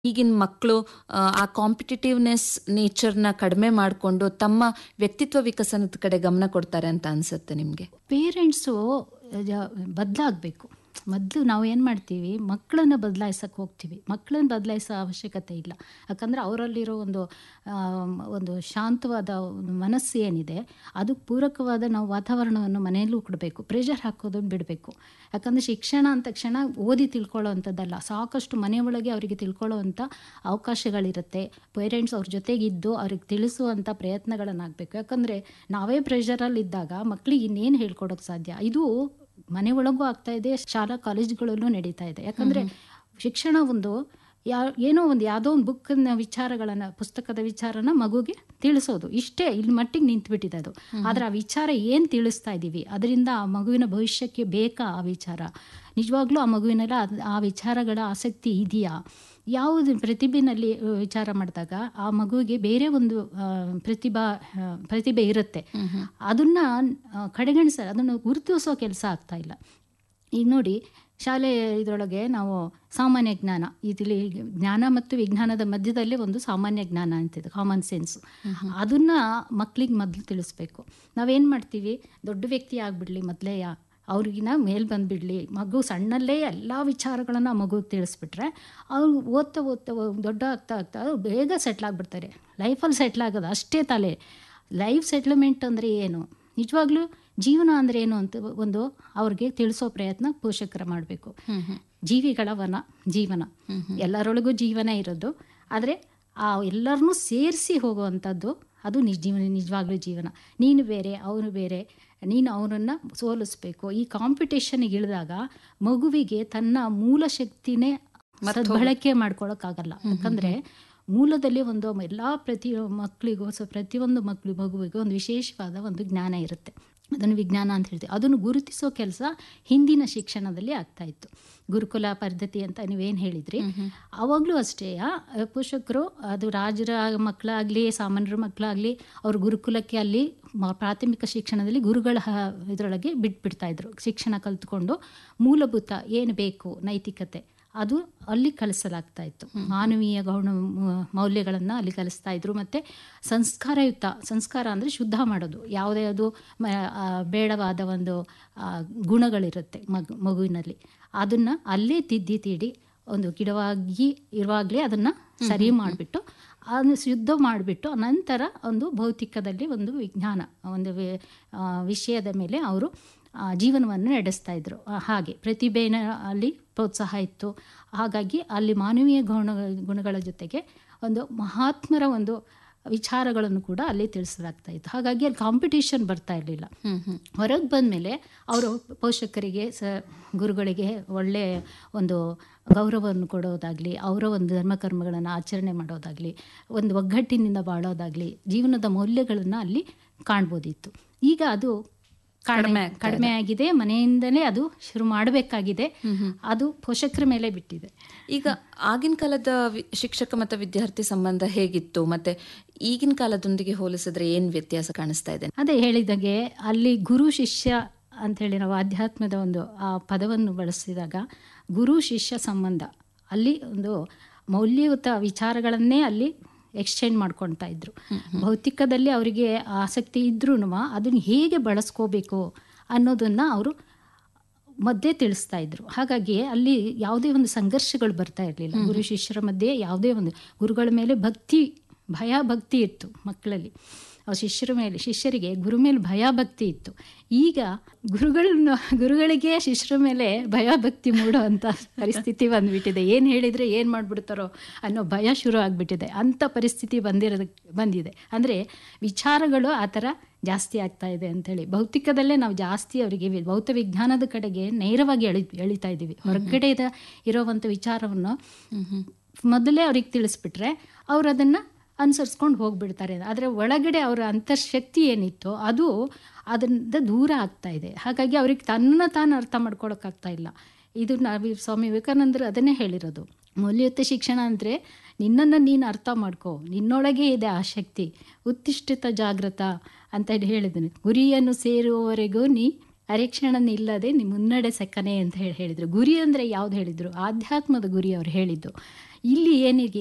ಈಗಿನ ಮಕ್ಕಳು ಆ ಕಾಂಪಿಟೇಟಿವ್ನೆಸ್ ನೇಚರ್ನ ಕಡಿಮೆ ಮಾಡಿಕೊಂಡು ತಮ್ಮ ವ್ಯಕ್ತಿತ್ವ ವಿಕಸನದ ಕಡೆ ಗಮನ ಕೊಡ್ತಾರೆ ಅಂತ ಅನ್ಸುತ್ತೆ ನಿಮಗೆ ಪೇರೆಂಟ್ಸು ಬದಲಾಗಬೇಕು ಮೊದಲು ನಾವು ಏನು ಮಾಡ್ತೀವಿ ಮಕ್ಕಳನ್ನು ಬದಲಾಯಿಸಕ್ಕೆ ಹೋಗ್ತೀವಿ ಮಕ್ಕಳನ್ನ ಬದಲಾಯಿಸೋ ಅವಶ್ಯಕತೆ ಇಲ್ಲ ಯಾಕಂದರೆ ಅವರಲ್ಲಿರೋ ಒಂದು ಆಮ್, ಒಂದು ಶಾಂತವಾದ ಒಂದು ಮನಸ್ಸು ಏನಿದೆ ಅದಕ್ಕೆ ಪೂರಕವಾದ ನಾವು ವಾತಾವರಣವನ್ನು ಮನೆಯಲ್ಲೂ ಕೊಡಬೇಕು ಪ್ರೆಷರ್ ಹಾಕೋದನ್ನು ಬಿಡಬೇಕು ಯಾಕಂದರೆ ಶಿಕ್ಷಣ ಅಂದ ತಕ್ಷಣ ಓದಿ ತಿಳ್ಕೊಳ್ಳೋ ಅಂಥದ್ದಲ್ಲ ಸಾಕಷ್ಟು ಮನೆಯೊಳಗೆ ಅವರಿಗೆ ತಿಳ್ಕೊಳ್ಳೋವಂಥ ಅವಕಾಶಗಳಿರುತ್ತೆ ಪೇರೆಂಟ್ಸ್ ಅವ್ರ ಜೊತೆಗಿದ್ದು ಅವ್ರಿಗೆ ತಿಳಿಸುವಂಥ ಪ್ರಯತ್ನಗಳನ್ನಾಗಬೇಕು ಯಾಕಂದರೆ ನಾವೇ ಪ್ರೆಷರಲ್ಲಿದ್ದಾಗ ಮಕ್ಕಳಿಗೆ ಇನ್ನೇನು ಹೇಳ್ಕೊಡೋಕ್ಕೆ ಸಾಧ್ಯ ಇದು ಮನೆ ಒಳಗೂ ಆಗ್ತಾ ಇದೆ ಶಾಲಾ ಕಾಲೇಜುಗಳಲ್ಲೂ ನಡೀತಾ ಇದೆ ಯಾಕಂದರೆ ಶಿಕ್ಷಣ ಒಂದು ಯಾ ಏನೋ ಒಂದು ಯಾವುದೋ ಒಂದು ಬುಕ್ಕಿನ ವಿಚಾರಗಳನ್ನು ಪುಸ್ತಕದ ವಿಚಾರನ ಮಗುಗೆ ತಿಳಿಸೋದು ಇಷ್ಟೇ ಇಲ್ಲಿ ಮಟ್ಟಿಗೆ ನಿಂತುಬಿಟ್ಟಿದೆ ಅದು ಆದರೆ ಆ ವಿಚಾರ ಏನು ತಿಳಿಸ್ತಾ ಇದ್ದೀವಿ ಅದರಿಂದ ಆ ಮಗುವಿನ ಭವಿಷ್ಯಕ್ಕೆ ಬೇಕಾ ಆ ವಿಚಾರ ನಿಜವಾಗ್ಲೂ ಆ ಮಗುವಿನೆಲ್ಲ ಅದ್- ಆ ವಿಚಾರಗಳ ಆಸಕ್ತಿ ಇದೆಯಾ ಯಾವುದು ಪ್ರತಿಭೆನಲ್ಲಿ ಆ, ವಿಚಾರ ಮಾಡಿದಾಗ ಆ ಮಗುವಿಗೆ ಬೇರೆ ಒಂದು ಆ, ಪ್ರತಿಭಾ ಆ, ಪ್ರತಿಭೆ ಇರುತ್ತೆ ಅದನ್ನ ಆ, ಕಡೆಗಣಿಸ ಅದನ್ನು ಗುರುತಿಸೋ ಕೆಲಸ ಆಗ್ತಾ ಇಲ್ಲ ಈಗ ನೋಡಿ ಶಾಲೆ ಇದರೊಳಗೆ ನಾವು ಸಾಮಾನ್ಯ ಜ್ಞಾನ ಇದರಲ್ಲಿ ಜ್ಞಾನ ಮತ್ತು ವಿಜ್ಞಾನದ ಮಧ್ಯದಲ್ಲಿ ಒಂದು ಸಾಮಾನ್ಯ ಜ್ಞಾನ ಅಂತಿದೆ ಕಾಮನ್ ಸೆನ್ಸ್ ಅದನ್ನ ಮಕ್ಳಿಗೆ ಮೊದಲು ತಿಳಿಸ್ಬೇಕು ನಾವೇನು ಮಾಡ್ತೀವಿ ದೊಡ್ಡ ವ್ಯಕ್ತಿ ಆಗಿಬಿಡ್ಲಿ ಮೊದಲೇ ಅವ್ರಿಗಿನ ಮೇಲ್ ಬಂದುಬಿಡ್ಲಿ ಮಗು ಸಣ್ಣಲ್ಲೇ ಎಲ್ಲ ವಿಚಾರಗಳನ್ನು ಮಗುಗೆ ತಿಳಿಸ್ಬಿಟ್ರೆ ಅವ್ರು ಓದ್ತಾ ಓದ್ತಾ ಓ- ದೊಡ್ಡ ಆಗ್ತಾ ಆಗ್ತಾ ಅವ್ರು ಬೇಗ ಸೆಟ್ಲ್ ಆಗಿಬಿಡ್ತಾರೆ ಲೈಫಲ್ಲಿ ಸೆಟ್ಲ್ ಆಗೋದು ಅಷ್ಟೇ ತಲೆ ಲೈಫ್ ಸೆಟ್ಲ್ಮೆಂಟ್ ಅಂದರೆ ಏನು ನಿಜವಾಗ್ಲೂ ಜೀವನ ಅಂದರೆ ಏನು ಅಂತ ಒಂದು ಅವ್ರಿಗೆ ತಿಳಿಸೋ ಪ್ರಯತ್ನ ಪೋಷಕರು ಮಾಡಬೇಕು ಜೀವಿಗಳ ವನ ಜೀವನ ಎಲ್ಲರೊಳಗೂ ಜೀವನ ಇರೋದು ಆದರೆ ಆ ಎಲ್ಲರನ್ನೂ ಸೇರಿಸಿ ಹೋಗುವಂಥದ್ದು ಅದು ನಿಜ ಜೀವನ ನಿಜವಾಗ್ಲೂ ಜೀವನ ನೀನು ಬೇರೆ ಅವನು ಬೇರೆ ನೀನು ಅವನನ್ನು ಸೋಲಿಸ್ಬೇಕು ಈ ಕಾಂಪಿಟೇಷನ್ಗೆ ಇಳಿದಾಗ ಮಗುವಿಗೆ ತನ್ನ ಮೂಲ ಶಕ್ತಿನೇ ಸದ್ಬಳಕೆ ಮಾಡ್ಕೊಳಕ್ಕಾಗಲ್ಲ ಯಾಕಂದರೆ ಮೂಲದಲ್ಲಿ ಒಂದು ಎಲ್ಲ ಪ್ರತಿ ಮಕ್ಕಳಿಗೂ ಸೊ ಪ್ರತಿಯೊಂದು ಮಕ್ಕಳು ಮಗುವಿಗೂ ಒಂದು ವಿಶೇಷವಾದ ಒಂದು ಜ್ಞಾನ ಇರುತ್ತೆ ಅದನ್ನು ವಿಜ್ಞಾನ ಅಂತ ಹೇಳ್ತೀವಿ ಅದನ್ನು ಗುರುತಿಸೋ ಕೆಲಸ ಹಿಂದಿನ ಶಿಕ್ಷಣದಲ್ಲಿ ಆಗ್ತಾ ಇತ್ತು ಗುರುಕುಲ ಪದ್ಧತಿ ಅಂತ ನೀವೇನು ಹೇಳಿದ್ರಿ ಅವಾಗಲೂ ಅಷ್ಟೇ ಆ, ಪೋಷಕರು ಅದು ರಾಜರ ಮಕ್ಕಳಾಗಲಿ ಸಾಮಾನ್ಯರ ಮಕ್ಕಳಾಗಲಿ ಅವ್ರ ಗುರುಕುಲಕ್ಕೆ ಅಲ್ಲಿ ಮ- ಪ್ರಾಥಮಿಕ ಶಿಕ್ಷಣದಲ್ಲಿ ಗುರುಗಳ ಹ- ಇದರೊಳಗೆ ಬಿಟ್ಬಿಡ್ತಾ ಇದ್ರು ಶಿಕ್ಷಣ ಕಲಿತ್ಕೊಂಡು ಮೂಲಭೂತ ಏನು ಬೇಕು ನೈತಿಕತೆ ಅದು ಅಲ್ಲಿ ಕಲಿಸಲಾಗ್ತಾ ಇತ್ತು ಮಾನವೀಯ ಗೌಣ ಮ- ಮೌಲ್ಯಗಳನ್ನು ಅಲ್ಲಿ ಕಲಿಸ್ತಾ ಇದ್ರು ಮತ್ತು ಸಂಸ್ಕಾರಯುಕ್ತ ಸಂಸ್ಕಾರ ಅಂದರೆ ಶುದ್ಧ ಮಾಡೋದು ಯಾವುದೇ ಅದು ಮ- ಆ, ಬೇಡವಾದ ಒಂದು ಆ, ಗುಣಗಳಿರುತ್ತೆ ಮಗು ಮಗುವಿನಲ್ಲಿ ಅದನ್ನು ಅಲ್ಲೇ ತಿದ್ದಿ ತೀಡಿ ಒಂದು ಗಿಡವಾಗಿ ಇರುವಾಗಲೇ ಅದನ್ನು ಸರಿ ಮಾಡಿಬಿಟ್ಟು ಅದನ್ನು ಶುದ್ಧ ಮಾಡಿಬಿಟ್ಟು ನಂತರ ಒಂದು ಭೌತಿಕದಲ್ಲಿ ಒಂದು ವಿಜ್ಞಾನ ಒಂದು ವಿ- ಆ, ವಿಷಯದ ಮೇಲೆ ಅವರು ಆ, ಜೀವನವನ್ನು ನಡೆಸ್ತಾ ಇದ್ರು ಆ, ಹಾಗೆ ಪ್ರತಿಭೆನ ಅಲ್ಲಿ ಪ್ರೋತ್ಸಾಹ ಇತ್ತು ಹಾಗಾಗಿ ಅಲ್ಲಿ ಮಾನವೀಯ ಗುಣ ಗುಣಗಳ ಜೊತೆಗೆ ಒಂದು ಮಹಾತ್ಮರ ಒಂದು ವಿಚಾರಗಳನ್ನು ಕೂಡ ಅಲ್ಲಿ ತಿಳಿಸಲಾಗ್ತಾ ಇತ್ತು ಹಾಗಾಗಿ ಅಲ್ಲಿ ಕಾಂಪಿಟೇಷನ್ ಬರ್ತಾ ಇರಲಿಲ್ಲ ಹೊರಗೆ ಬಂದಮೇಲೆ ಅವರು ಪೋಷಕರಿಗೆ ಸ ಗುರುಗಳಿಗೆ ಒಳ್ಳೆಯ ಒಂದು ಗೌರವವನ್ನು ಕೊಡೋದಾಗಲಿ ಅವರ ಒಂದು ಧರ್ಮಕರ್ಮಗಳನ್ನು ಆಚರಣೆ ಮಾಡೋದಾಗಲಿ ಒಂದು ಒಗ್ಗಟ್ಟಿನಿಂದ ಬಾಳೋದಾಗಲಿ ಜೀವನದ ಮೌಲ್ಯಗಳನ್ನು ಅಲ್ಲಿ ಕಾಣ್ಬೋದಿತ್ತು ಈಗ ಅದು ಕಡಿಮೆ ಕಡಿಮೆ ಕಡಿಮೆ ಆಗಿದೆ ಮನೆಯಿಂದಲೇ ಅದು ಶುರು ಮಾಡಬೇಕಾಗಿದೆ ಅದು ಪೋಷಕರ ಮೇಲೆ ಬಿಟ್ಟಿದೆ ಈಗ ಆಗಿನ ಕಾಲದ ವಿ- ಶಿಕ್ಷಕ ಮತ್ತು ವಿದ್ಯಾರ್ಥಿ ಸಂಬಂಧ ಹೇಗಿತ್ತು ಮತ್ತೆ ಈಗಿನ ಕಾಲದೊಂದಿಗೆ ಹೋಲಿಸಿದ್ರೆ ಏನ್ ವ್ಯತ್ಯಾಸ ಕಾಣಿಸ್ತಾ ಇದೆ ಅದೇ ಹೇಳಿದಾಗೆ ಅಲ್ಲಿ ಗುರು ಶಿಷ್ಯ ಅಂಥೇಳಿ ನಾವು ಆಧ್ಯಾತ್ಮದ ಒಂದು ಆ ಪದವನ್ನು ಬಳಸಿದಾಗ ಗುರು ಶಿಷ್ಯ ಸಂಬಂಧ ಅಲ್ಲಿ ಒಂದು ಮೌಲ್ಯಯುತ ವಿಚಾರಗಳನ್ನೇ ಅಲ್ಲಿ ಎಕ್ಸ್ಚೇಂಜ್ ಮಾಡ್ಕೊಳ್ತಾ ಇದ್ರು ಭೌತಿಕದಲ್ಲಿ ಅವರಿಗೆ ಆಸಕ್ತಿ ಇದ್ರೂ ಅದನ್ನು ಹೇಗೆ ಬಳಸ್ಕೋಬೇಕು ಅನ್ನೋದನ್ನು ಅವರು ಮಧ್ಯೆ ತಿಳಿಸ್ತಾ ಇದ್ರು ಹಾಗಾಗಿ ಅಲ್ಲಿ ಯಾವುದೇ ಒಂದು ಸಂಘರ್ಷಗಳು ಬರ್ತಾ ಇರಲಿಲ್ಲ ಗುರು ಶಿಷ್ಯರ ಮಧ್ಯೆ ಯಾವುದೇ ಒಂದು ಗುರುಗಳ ಮೇಲೆ ಭಕ್ತಿ ಭಯ ಭಕ್ತಿ ಇತ್ತು ಮಕ್ಕಳಲ್ಲಿ ಆ ಶಿಷ್ಯರ ಮೇಲೆ ಶಿಷ್ಯರಿಗೆ ಗುರು ಮೇಲೆ ಭಯ ಭಕ್ತಿ ಇತ್ತು ಈಗ ಗುರುಗಳನ್ನ ಗುರುಗಳಿಗೆ ಶಿಷ್ಯರ ಮೇಲೆ ಭಯ ಭಕ್ತಿ ಮೂಡುವಂಥ ಪರಿಸ್ಥಿತಿ ಬಂದ್ಬಿಟ್ಟಿದೆ ಏನು ಹೇಳಿದರೆ ಏನು ಮಾಡಿಬಿಡ್ತಾರೋ ಅನ್ನೋ ಭಯ ಶುರು ಆಗಿಬಿಟ್ಟಿದೆ ಅಂಥ ಪರಿಸ್ಥಿತಿ ಬಂದಿರೋದು ಬಂದಿದೆ ಅಂದರೆ ವಿಚಾರಗಳು ಆ ಥರ ಜಾಸ್ತಿ ಆಗ್ತಾ ಇದೆ ಅಂಥೇಳಿ ಭೌತಿಕದಲ್ಲೇ ನಾವು ಜಾಸ್ತಿ ಅವರಿಗೆ ವಿ- ಭೌತ ವಿಜ್ಞಾನದ ಕಡೆಗೆ ನೇರವಾಗಿ ಎಳಿ ಎಳಿತಾ ಇದ್ದೀವಿ ಹೊರಗಡೆ ಇರೋವಂಥ ವಿಚಾರವನ್ನು ಮೊದಲೇ ಅವ್ರಿಗೆ ತಿಳಿಸ್ಬಿಟ್ರೆ ಅವ್ರು ಅದನ್ನು ಅನುಸರಿಸ್ಕೊಂಡು ಹೋಗ್ಬಿಡ್ತಾರೆ ಆದರೆ ಒಳಗಡೆ ಅವರ ಅಂತರ್ಶಕ್ತಿ ಏನಿತ್ತು ಅದು ಅದರಿಂದ ದೂರ ಆಗ್ತಾ ಇದೆ ಹಾಗಾಗಿ ಅವ್ರಿಗೆ ತನ್ನ ತಾನು ಅರ್ಥ ಮಾಡ್ಕೊಳಕ್ಕಾಗ್ತಾ ಇಲ್ಲ ಇದು ನಾವು ಸ್ವಾಮಿ ವಿವೇಕಾನಂದರು ಅದನ್ನೇ ಹೇಳಿರೋದು ಮೌಲ್ಯಯುತ ಶಿಕ್ಷಣ ಅಂದರೆ ನಿನ್ನನ್ನು ನೀನು ಅರ್ಥ ಮಾಡ್ಕೋ ನಿನ್ನೊಳಗೆ ಇದೆ ಆ ಶಕ್ತಿ ಉತ್ತಿಷ್ಠಿತ ಜಾಗೃತ ಅಂತ ಹೇಳಿ ಹೇಳಿದ್ದೀನಿ ಗುರಿಯನ್ನು ಸೇರುವವರೆಗೂ ನೀ ಅರೆಕ್ಷಣ ನಿಲ್ಲದೆ ನಿಮ್ಮ ಮುನ್ನಡೆ ಸಕ್ಕನೆ ಅಂತ ಹೇಳಿ ಹೇಳಿದರು ಗುರಿ ಅಂದರೆ ಯಾವ್ದು ಹೇಳಿದರು ಆಧ್ಯಾತ್ಮದ ಗುರಿ ಅವ್ರು ಹೇಳಿದ್ದು ಇಲ್ಲಿ ಏನಿಗೆ